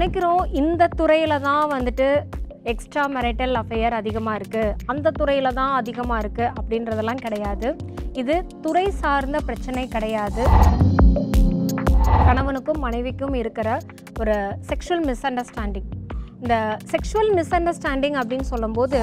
நினைக்கிறோம் இந்த துறையில் தான் வந்துட்டு எக்ஸ்ட்ரா மெரிட்டல் அஃபையர் அதிகமாக இருக்குது அந்த துறையில் தான் அதிகமாக இருக்குது அப்படின்றதெல்லாம் கிடையாது இது துறை சார்ந்த பிரச்சனை கிடையாது கணவனுக்கும் மனைவிக்கும் இருக்கிற ஒரு செக்ஷுவல் மிஸ் அண்டர்ஸ்டாண்டிங் இந்த செக்ஷுவல் மிஸ் அண்டர்ஸ்டாண்டிங் அப்படின்னு சொல்லும்போது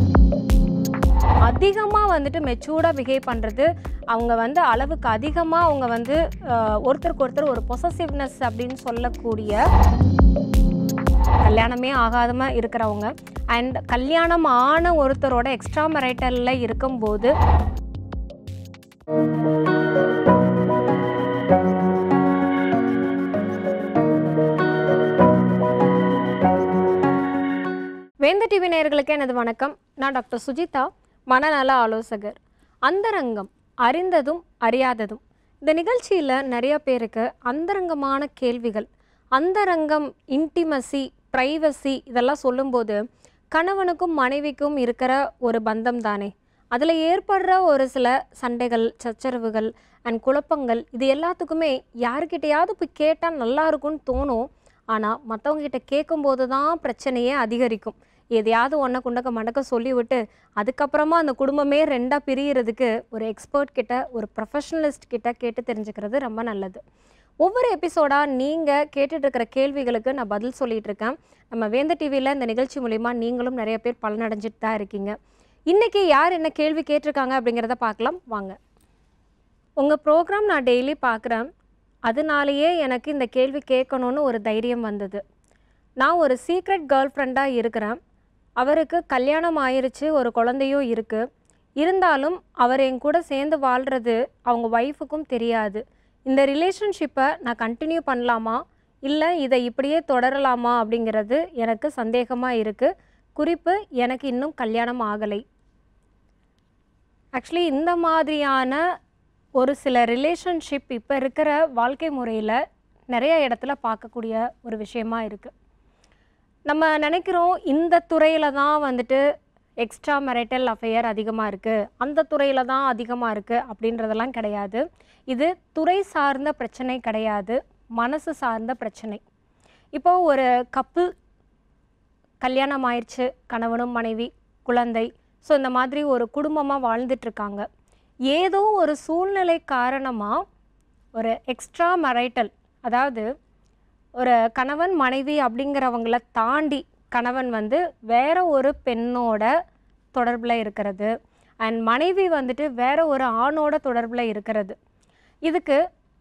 அதிகமாக வந்துட்டு மெச்சூர்டாக பிஹேவ் பண்ணுறது அவங்க வந்து அளவுக்கு அதிகமாக அவங்க வந்து அஹ், ஒருத்தருக்கு ஒருத்தர் ஒரு பொசசிவ்னஸ் அப்படின்னு சொல்லக்கூடிய கல்யாணமே ஆகாதம இருக்கிறவங்க அண்ட் கல்யாணம் ஆன ஒருத்தரோட எக்ஸ்ட்ரா மெரைட்டலில் இருக்கும்போது வேந்த டிவி நேயர்களுக்கு எனது வணக்கம் நான் டாக்டர் சுஜிதா மனநல ஆலோசகர் அந்தரங்கம் அறிந்ததும் அறியாததும் இந்த நிகழ்ச்சியில் நிறைய பேருக்கு அந்தரங்கமான கேள்விகள் அந்தரங்கம் இன்டிமசி ப்ரைவசி இதெல்லாம் சொல்லும்போது கணவனுக்கும் மனைவிக்கும் இருக்கிற ஒரு பந்தம் தானே அதில் ஏற்படுற ஒரு சில சண்டைகள் சச்சரவுகள் அண்ட் குழப்பங்கள் இது எல்லாத்துக்குமே யாருக்கிட்டையாவது போய் கேட்டால் நல்லா இருக்கும்னு தோணும் ஆனால் மற்றவங்க கிட்ட கேட்கும்போது தான் பிரச்சனையே அதிகரிக்கும் எதையாவது ஒன்றை குண்டக்க மடக்க சொல்லிவிட்டு அதுக்கப்புறமா அந்த குடும்பமே ரெண்டாக பிரியறதுக்கு ஒரு எக்ஸ்பர்ட் கிட்ட ஒரு ப்ரொஃபஷனலிஸ்ட் கிட்ட கேட்டு தெரிஞ்சுக்கிறது ரொம்ப நல்லது ஒவ்வொரு எபிசோடாக நீங்கள் கேட்டுட்டு இருக்கிற கேள்விகளுக்கு நான் பதில் சொல்லிட்டு இருக்கேன் நம்ம வேந்த டிவியில் இந்த நிகழ்ச்சி மூலிமா நீங்களும் நிறைய பேர் பலனடைஞ்சிட்டு தான் இருக்கீங்க இன்றைக்கி யார் என்ன கேள்வி கேட்டிருக்காங்க அப்படிங்கிறத பார்க்கலாம் வாங்க உங்கள் ப்ரோக்ராம் நான் டெய்லி பார்க்குறேன் அதனாலேயே எனக்கு இந்த கேள்வி கேட்கணும்னு ஒரு தைரியம் வந்தது நான் ஒரு சீக்ரெட் கேர்ள் ஃப்ரெண்டாக இருக்கிறேன் அவருக்கு கல்யாணம் ஆயிருச்சு ஒரு குழந்தையும் இருக்குது இருந்தாலும் அவர் என் கூட சேர்ந்து வாழ்கிறது அவங்க ஒய்ஃபுக்கும் தெரியாது இந்த ரிலேஷன்ஷிப்பை நான் கண்டினியூ பண்ணலாமா இல்லை இதை இப்படியே தொடரலாமா அப்படிங்கிறது எனக்கு சந்தேகமாக இருக்குது குறிப்பு எனக்கு இன்னும் கல்யாணம் ஆகலை ஆக்சுவலி இந்த மாதிரியான ஒரு சில ரிலேஷன்ஷிப் இப்போ இருக்கிற வாழ்க்கை முறையில் நிறைய இடத்துல பார்க்கக்கூடிய ஒரு விஷயமா இருக்குது நம்ம நினைக்கிறோம் இந்த துறையில் தான் வந்துட்டு எக்ஸ்ட்ரா மெரிட்டல் அஃபையர் அதிகமாக இருக்குது அந்த துறையில் தான் அதிகமாக இருக்குது அப்படின்றதெல்லாம் கிடையாது இது துறை சார்ந்த பிரச்சனை கிடையாது மனசு சார்ந்த பிரச்சனை இப்போ ஒரு கப்புள் கல்யாணம் ஆயிடுச்சு கணவனும் மனைவி குழந்தை ஸோ இந்த மாதிரி ஒரு குடும்பமாக வாழ்ந்துட்டுருக்காங்க ஏதோ ஒரு சூழ்நிலை காரணமாக ஒரு எக்ஸ்ட்ரா மரைட்டல் அதாவது ஒரு கணவன் மனைவி அப்படிங்கிறவங்கள தாண்டி கணவன் வந்து வேற ஒரு பெண்ணோட தொடர்பில் இருக்கிறது அண்ட் மனைவி வந்துட்டு வேற ஒரு ஆணோட தொடர்பில் இருக்கிறது இதுக்கு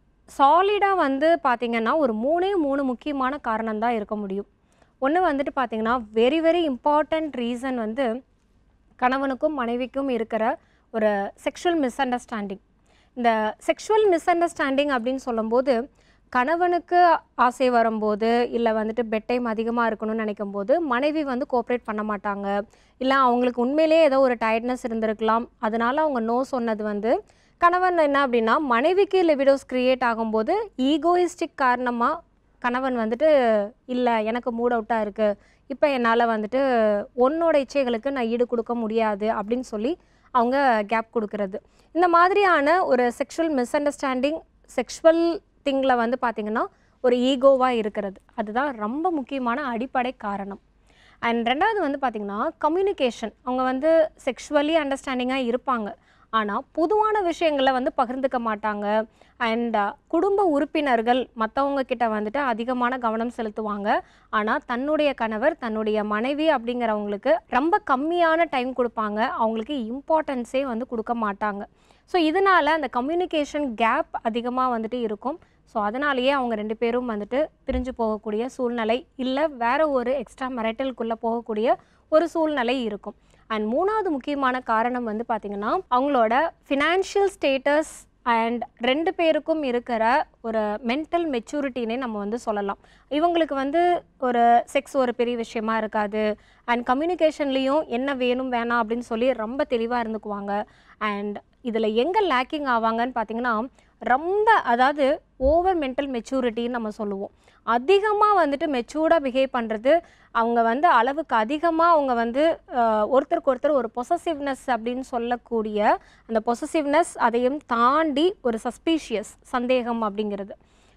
சாலிடாக வந்து பார்த்திங்கன்னா ஒரு மூணே மூணு முக்கியமான காரணம் தான் இருக்க முடியும் ஒன்று வந்துட்டு பார்த்திங்கன்னா வெரி வெரி இம்பார்ட்டண்ட் ரீசன் வந்து கணவனுக்கும் மனைவிக்கும் இருக்கிற ஒரு செக்ஷுவல் மிஸ் அண்டர்ஸ்டாண்டிங் இந்த செக்ஷுவல் மிஸ் அண்டர்ஸ்டாண்டிங் அப்படின்னு சொல்லும்போது கணவனுக்கு ஆசை வரும்போது இல்லை வந்துட்டு பெட் டைம் அதிகமாக இருக்கணும்னு நினைக்கும் போது மனைவி வந்து கோஆப்ரேட் பண்ண மாட்டாங்க இல்லை அவங்களுக்கு உண்மையிலேயே ஏதோ ஒரு டயர்ட்னஸ் இருந்திருக்கலாம் அதனால அவங்க நோ சொன்னது வந்து கணவன் என்ன அப்படின்னா மனைவிக்கு லிபிடோஸ் கிரியேட் ஆகும்போது ஈகோயிஸ்டிக் காரணமாக கணவன் வந்துட்டு இல்லை எனக்கு மூட் அவுட்டாக இருக்குது இப்போ என்னால் வந்துட்டு உன்னோட இச்சைகளுக்கு நான் ஈடு கொடுக்க முடியாது அப்படின்னு சொல்லி அவங்க கேப் கொடுக்கறது இந்த மாதிரியான ஒரு செக்ஷுவல் மிஸ் அண்டர்ஸ்டாண்டிங் செக்ஷுவல் திங்கில் வந்து பார்த்திங்கன்னா ஒரு ஈகோவாக இருக்கிறது அதுதான் ரொம்ப முக்கியமான அடிப்படை காரணம் அண்ட் ரெண்டாவது வந்து பார்த்திங்கன்னா கம்யூனிகேஷன் அவங்க வந்து செக்ஷுவலி அண்டர்ஸ்டாண்டிங்காக இருப்பாங்க ஆனால் பொதுவான விஷயங்களை வந்து பகிர்ந்துக்க மாட்டாங்க அண்ட் குடும்ப உறுப்பினர்கள் மற்றவங்க கிட்ட வந்துட்டு அதிகமான கவனம் செலுத்துவாங்க ஆனால் தன்னுடைய கணவர் தன்னுடைய மனைவி அப்படிங்கிறவங்களுக்கு ரொம்ப கம்மியான டைம் கொடுப்பாங்க அவங்களுக்கு இம்பார்ட்டன்ஸே வந்து கொடுக்க மாட்டாங்க ஸோ இதனால் அந்த கம்யூனிகேஷன் கேப் அதிகமாக வந்துட்டு இருக்கும் ஸோ அதனாலேயே அவங்க ரெண்டு பேரும் வந்துட்டு பிரிஞ்சு போகக்கூடிய சூழ்நிலை இல்லை வேற ஒரு எக்ஸ்ட்ரா மெரைட்டலுக்குள்ளே போகக்கூடிய ஒரு சூழ்நிலை இருக்கும் அண்ட் மூணாவது முக்கியமான காரணம் வந்து பார்த்திங்கன்னா அவங்களோட ஃபினான்ஷியல் ஸ்டேட்டஸ் அண்ட் ரெண்டு பேருக்கும் இருக்கிற ஒரு மென்டல் மெச்சூரிட்டினே நம்ம வந்து சொல்லலாம் இவங்களுக்கு வந்து ஒரு செக்ஸ் ஒரு பெரிய விஷயமா இருக்காது அண்ட் கம்யூனிகேஷன்லேயும் என்ன வேணும் வேணாம் அப்படின்னு சொல்லி ரொம்ப தெளிவாக இருந்துக்குவாங்க அண்ட் இதில் எங்கே லேக்கிங் ஆவாங்கன்னு பார்த்தீங்கன்னா ரொம்ப அதாவது ஓவர் மென்டல் மெச்சூரிட்டின்னு நம்ம சொல்லுவோம் அதிகமாக வந்துட்டு மெச்சூர்டாக பிஹேவ் பண்ணுறது அவங்க வந்து அளவுக்கு அதிகமாக அவங்க வந்து அஹ், ஒருத்தருக்கு ஒருத்தர் ஒரு பொசசிவ்னஸ் அப்படின்னு சொல்லக்கூடிய அந்த பொசசிவ்னஸ் அதையும் தாண்டி ஒரு சஸ்பீஷியஸ் சந்தேகம் அப்படிங்கிறது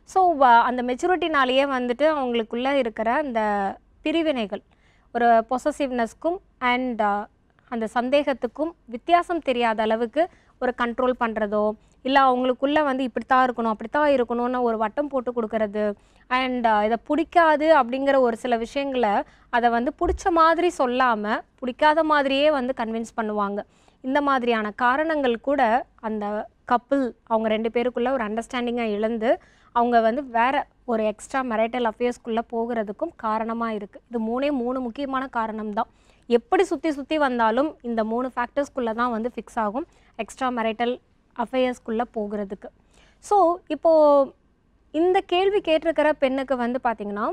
ஸோ அந்த மெச்சூரிட்டினாலேயே வந்துட்டு அவங்களுக்குள்ளே இருக்கிற அந்த பிரிவினைகள் ஒரு பொசசிவ்னஸ்க்கும் அண்ட் அந்த சந்தேகத்துக்கும் வித்தியாசம் தெரியாத அளவுக்கு ஒரு கண்ட்ரோல் பண்ணுறதோ இல்லை அவங்களுக்குள்ளே வந்து இப்படித்தான் இருக்கணும் அப்படித்தான் இருக்கணும்னு ஒரு வட்டம் போட்டு கொடுக்கறது அண்ட் இதை பிடிக்காது அப்படிங்கிற ஒரு சில விஷயங்களை அதை வந்து பிடிச்ச மாதிரி சொல்லாமல் பிடிக்காத மாதிரியே வந்து கன்வின்ஸ் பண்ணுவாங்க இந்த மாதிரியான காரணங்கள் கூட அந்த கப்பிள் அவங்க ரெண்டு பேருக்குள்ள ஒரு அண்டர்ஸ்டாண்டிங்கை இழந்து அவங்க வந்து வேற ஒரு எக்ஸ்ட்ரா மெரைட்டல் அஃபேர்ஸ்க்குள்ளே போகிறதுக்கும் காரணமாக இருக்குது இது மூணே மூணு முக்கியமான காரணம் தான் எப்படி சுற்றி சுற்றி வந்தாலும் இந்த மூணு ஃபேக்டர்ஸ்குள்ளே தான் வந்து ஃபிக்ஸ் ஆகும் எக்ஸ்ட்ரா மெரைட்டல் அஃபேர்ஸ்க்குள்ளே போகிறதுக்கு ஸோ இப்போது இந்த கேள்வி கேட்டிருக்கிற பெண்ணுக்கு வந்து பார்த்திங்கன்னா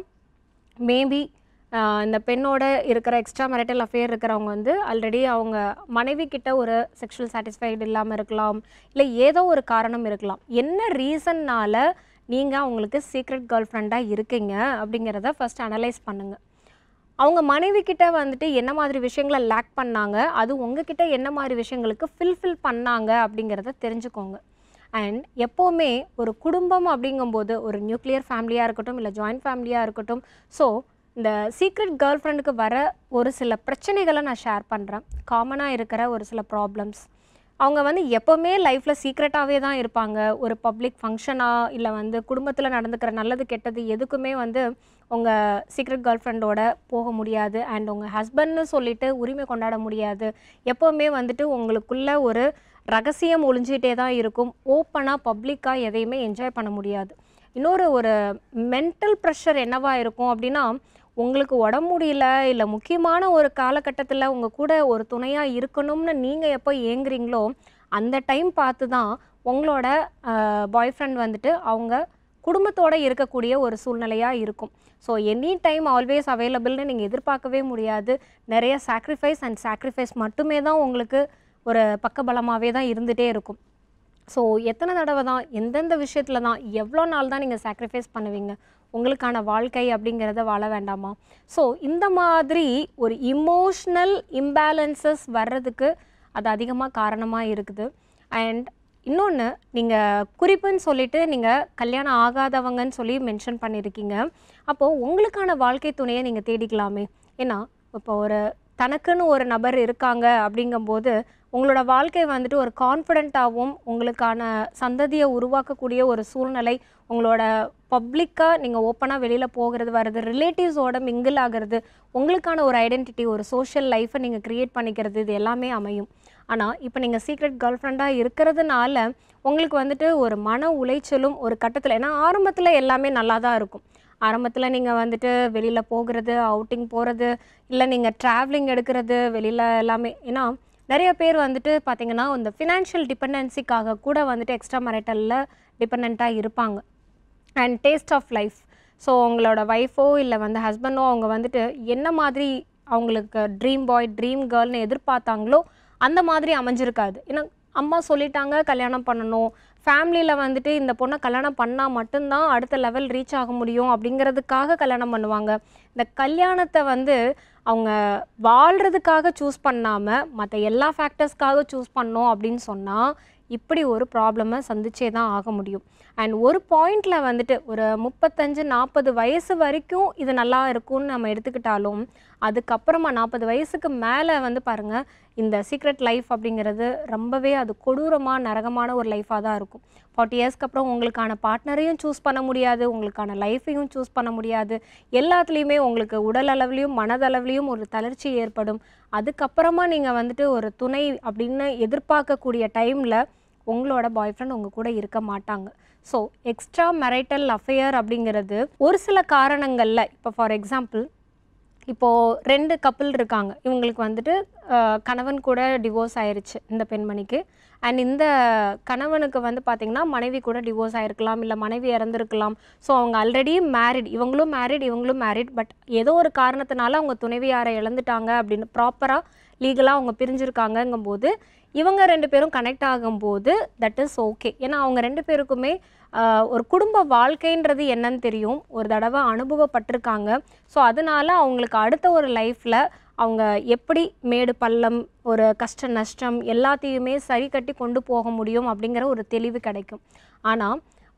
மேபி இந்த பெண்ணோட இருக்கிற எக்ஸ்ட்ரா மேரிட்டல் அஃபேர் இருக்கிறவங்க வந்து ஆல்ரெடி அவங்க மனைவி கிட்ட ஒரு செக்ஷுவல் சாட்டிஸ்ஃபைடு இல்லாமல் இருக்கலாம் இல்லை ஏதோ ஒரு காரணம் இருக்கலாம் என்ன ரீசன்னால் நீங்கள் அவங்களுக்கு சீக்ரெட் கேர்ள் ஃப்ரெண்டாக இருக்கீங்க அப்படிங்கிறத ஃபர்ஸ்ட் அனலைஸ் பண்ணுங்கள் அவங்க மனைவி கிட்ட வந்துட்டு என்ன மாதிரி விஷயங்களை லேக் பண்ணாங்க அது உங்ககிட்ட என்ன மாதிரி விஷயங்களுக்கு ஃபில்ஃபில் பண்ணாங்க அப்படிங்கிறத தெரிஞ்சுக்கோங்க அண்ட் எப்போவுமே ஒரு குடும்பம் அப்படிங்கும்போது ஒரு நியூக்ளியர் ஃபேமிலியாக இருக்கட்டும் இல்லை ஜாயிண்ட் ஃபேமிலியாக இருக்கட்டும் ஸோ இந்த சீக்ரெட் கேர்ள் ஃப்ரெண்டுக்கு வர ஒரு சில பிரச்சனைகளை நான் ஷேர் பண்ணுறேன் காமனாக இருக்கிற ஒரு சில ப்ராப்ளம்ஸ் அவங்க வந்து எப்போவுமே லைஃப்பில் சீக்ரெட்டாகவே தான் இருப்பாங்க ஒரு பப்ளிக் ஃபங்க்ஷனாக இல்லை வந்து குடும்பத்தில் நடந்துக்கிற நல்லது கெட்டது எதுக்குமே வந்து உங்கள் சீக்ரெட் கேர்ள் ஃப்ரெண்டோட போக முடியாது அண்ட் உங்கள் ஹஸ்பண்ட்னு சொல்லிட்டு உரிமை கொண்டாட முடியாது எப்போவுமே வந்துட்டு உங்களுக்குள்ள ஒரு ரகசியம் ஒளிஞ்சிட்டே தான் இருக்கும் ஓப்பனாக பப்ளிக்காக எதையுமே என்ஜாய் பண்ண முடியாது இன்னொரு ஒரு மென்டல் ப்ரெஷர் என்னவா இருக்கும் அப்படின்னா உங்களுக்கு உடம்பு முடியல இல்லை முக்கியமான ஒரு காலகட்டத்தில் உங்கள் கூட ஒரு துணையாக இருக்கணும்னு நீங்கள் எப்போ ஏங்குறீங்களோ அந்த டைம் பார்த்து தான் உங்களோட பாய் ஃப்ரெண்ட் வந்துட்டு அவங்க குடும்பத்தோட இருக்கக்கூடிய ஒரு சூழ்நிலையாக இருக்கும் ஸோ எனி டைம் ஆல்வேஸ் அவைலபிள்னு நீங்கள் எதிர்பார்க்கவே முடியாது நிறைய சாக்ரிஃபைஸ் அண்ட் சாக்ரிஃபைஸ் மட்டுமே தான் உங்களுக்கு ஒரு பக்கபலமாகவே தான் இருந்துகிட்டே இருக்கும் ஸோ எத்தனை தடவை தான் எந்தெந்த விஷயத்தில் தான் எவ்வளோ நாள் தான் நீங்கள் சாக்ரிஃபைஸ் பண்ணுவீங்க உங்களுக்கான வாழ்க்கை அப்படிங்கிறத வாழ வேண்டாமா ஸோ இந்த மாதிரி ஒரு இமோஷ்னல் இம்பேலன்சஸ் வர்றதுக்கு அது அதிகமாக காரணமாக இருக்குது அண்ட் இன்னொன்று நீங்கள் குறிப்புன்னு சொல்லிட்டு நீங்கள் கல்யாணம் ஆகாதவங்கன்னு சொல்லி மென்ஷன் பண்ணியிருக்கீங்க அப்போது உங்களுக்கான வாழ்க்கை துணையை நீங்கள் தேடிக்கலாமே ஏன்னா இப்போ ஒரு தனக்குன்னு ஒரு நபர் இருக்காங்க அப்படிங்கும்போது உங்களோட வாழ்க்கை வந்துட்டு ஒரு கான்ஃபிடென்ட்டாகவும் உங்களுக்கான சந்ததியை உருவாக்கக்கூடிய ஒரு சூழ்நிலை உங்களோட பப்ளிக்காக நீங்கள் ஓப்பனாக வெளியில் போகிறது வர்றது ரிலேட்டிவ்ஸோட மிங்கிள் ஆகிறது உங்களுக்கான ஒரு ஐடென்டிட்டி ஒரு சோஷியல் லைஃப்பை நீங்கள் க்ரியேட் பண்ணிக்கிறது இது எல்லாமே அமையும் ஆனால் இப்போ நீங்கள் சீக்ரெட் கேர்ள் ஃப்ரெண்டாக இருக்கிறதுனால உங்களுக்கு வந்துட்டு ஒரு மன உளைச்சலும் ஒரு கட்டத்தில் ஏன்னா ஆரம்பத்தில் எல்லாமே நல்லா தான் இருக்கும் ஆரம்பத்தில் நீங்கள் வந்துட்டு வெளியில் போகிறது அவுட்டிங் போகிறது இல்லை நீங்கள் ட்ராவலிங் எடுக்கிறது வெளியில் எல்லாமே ஏன்னா நிறைய பேர் வந்துட்டு பார்த்தீங்கன்னா இந்த ஃபினான்ஷியல் டிபெண்டன்சிக்காக கூட வந்துட்டு எக்ஸ்ட்ரா மேரிட்டலில் டிபெண்ட்டாக இருப்பாங்க and taste of life so உங்களோட ஒய்ஃபோ இல்லை வந்து ஹஸ்பண்டோ அவங்க வந்துட்டு என்ன மாதிரி அவங்களுக்கு ட்ரீம் பாய் ட்ரீம் கேர்ள்னு எதிர்பார்த்தாங்களோ அந்த மாதிரி அமைஞ்சிருக்காது ஏன்னா அம்மா சொல்லிட்டாங்க கல்யாணம் பண்ணணும் ஃபேமிலியில் வந்துட்டு இந்த பொண்ணை கல்யாணம் பண்ணால் மட்டும்தான் அடுத்த லெவல் ரீச் ஆக முடியும் அப்படிங்கிறதுக்காக கல்யாணம் பண்ணுவாங்க இந்த கல்யாணத்தை வந்து அவங்க வாழ்கிறதுக்காக சூஸ் பண்ணாமல் மற்ற எல்லா ஃபேக்டர்ஸ்க்காக சூஸ் பண்ணோம் அப்படின்னு சொன்னால் இப்படி ஒரு ப்ராப்ளமை சந்திச்சே தான் ஆக முடியும் அண்ட் ஒரு பாயிண்டில் வந்துட்டு ஒரு முப்பத்தஞ்சு நாற்பது வயசு வரைக்கும் இது நல்லா இருக்கும்னு நம்ம எடுத்துக்கிட்டாலும் அதுக்கப்புறமா நாற்பது வயசுக்கு மேலே வந்து பாருங்கள் இந்த சீக்ரெட் லைஃப் அப்படிங்கிறது ரொம்பவே அது கொடூரமாக நரகமான ஒரு லைஃபாக தான் இருக்கும் ஃபார்ட்டி இயர்ஸ்க்கு அப்புறம் உங்களுக்கான பார்ட்னரையும் சூஸ் பண்ண முடியாது உங்களுக்கான லைஃப்பையும் சூஸ் பண்ண முடியாது எல்லாத்துலேயுமே உங்களுக்கு உடல் அளவுலேயும் மனதளவுலேயும் ஒரு தளர்ச்சி ஏற்படும் அதுக்கப்புறமா நீங்கள் வந்துட்டு ஒரு துணை அப்படின்னு எதிர்பார்க்கக்கூடிய டைமில் உங்களோட பாய் ஃப்ரெண்ட் உங்கள் கூட இருக்க மாட்டாங்க ஸோ எக்ஸ்ட்ரா மெரைட்டல் அஃபேர் அப்படிங்கிறது ஒரு சில காரணங்களில் இப்போ ஃபார் எக்ஸாம்பிள் இப்போது ரெண்டு கப்பிள் இருக்காங்க இவங்களுக்கு வந்துட்டு அஹ், கணவன் கூட டிவோர்ஸ் ஆயிருச்சு இந்த பெண்மணிக்கு அண்ட் இந்த கணவனுக்கு வந்து பார்த்திங்கன்னா மனைவி கூட டிவோர்ஸ் ஆயிருக்கலாம் இல்லை மனைவி இறந்துருக்கலாம் ஸோ அவங்க ஆல்ரெடி மேரிட் இவங்களும் மேரிட் இவங்களும் மேரிட் பட் ஏதோ ஒரு காரணத்தினால அவங்க துணைவியாரை இழந்துட்டாங்க அப்படின்னு ப்ராப்பராக லீகலாக அவங்க பிரிஞ்சிருக்காங்கங்கும்போது இவங்க ரெண்டு பேரும் கனெக்ட் ஆகும்போது தட் இஸ் ஓகே ஏன்னா அவங்க ரெண்டு பேருக்குமே ஆஹ், ஒரு குடும்ப வாழ்க்கைன்றது என்னன்னு தெரியும் ஒரு தடவை அனுபவப்பட்டிருக்காங்க ஸோ அதனால அவங்களுக்கு அடுத்த ஒரு லைஃப்பில் அவங்க எப்படி மேடு பள்ளம் ஒரு கஷ்ட நஷ்டம் எல்லாத்தையுமே சரி கட்டி கொண்டு போக முடியும் அப்படிங்கிற ஒரு தெளிவு கிடைக்கும் ஆனால்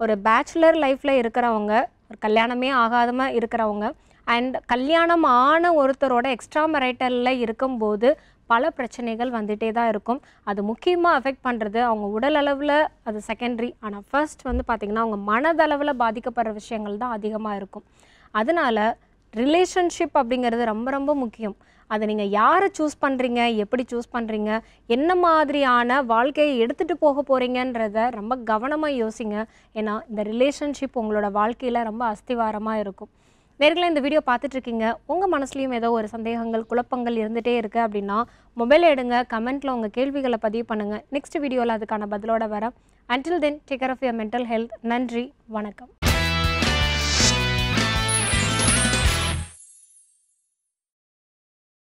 ஒரு பேச்சுலர் லைஃப்பில் இருக்கிறவங்க ஒரு கல்யாணமே ஆகாதம இருக்கிறவங்க அண்ட் கல்யாணம் ஆன ஒருத்தரோட எக்ஸ்ட்ரா மெரைட்டலில் இருக்கும்போது பல பிரச்சனைகள் வந்துகிட்டே தான் இருக்கும் அது முக்கியமாக அஃபெக்ட் பண்ணுறது அவங்க உடல் அளவில் அது செகண்டரி ஆனால் ஃபர்ஸ்ட் வந்து பார்த்திங்கன்னா அவங்க மனதளவில் பாதிக்கப்படுற விஷயங்கள் தான் அதிகமாக இருக்கும் அதனால ரிலேஷன்ஷிப் அப்படிங்கிறது ரொம்ப ரொம்ப முக்கியம் அதை நீங்கள் யாரை சூஸ் பண்ணுறீங்க எப்படி சூஸ் பண்ணுறீங்க என்ன மாதிரியான வாழ்க்கையை எடுத்துகிட்டு போக போகிறீங்கன்றத ரொம்ப கவனமாக யோசிங்க ஏன்னா இந்த ரிலேஷன்ஷிப் உங்களோட வாழ்க்கையில் ரொம்ப அஸ்திவாரமாக இருக்கும் நேர்களை இந்த வீடியோ பார்த்துட்டு இருக்கீங்க உங்கள் மனசுலையும் ஏதோ ஒரு சந்தேகங்கள் குழப்பங்கள் இருந்துகிட்டே இருக்குது அப்படின்னா மொபைல் எடுங்க கமெண்ட்டில் உங்கள் கேள்விகளை பதிவு பண்ணுங்கள் நெக்ஸ்ட் வீடியோவில் அதுக்கான பதிலோட வரேன் until then take care of your mental health நன்றி வணக்கம்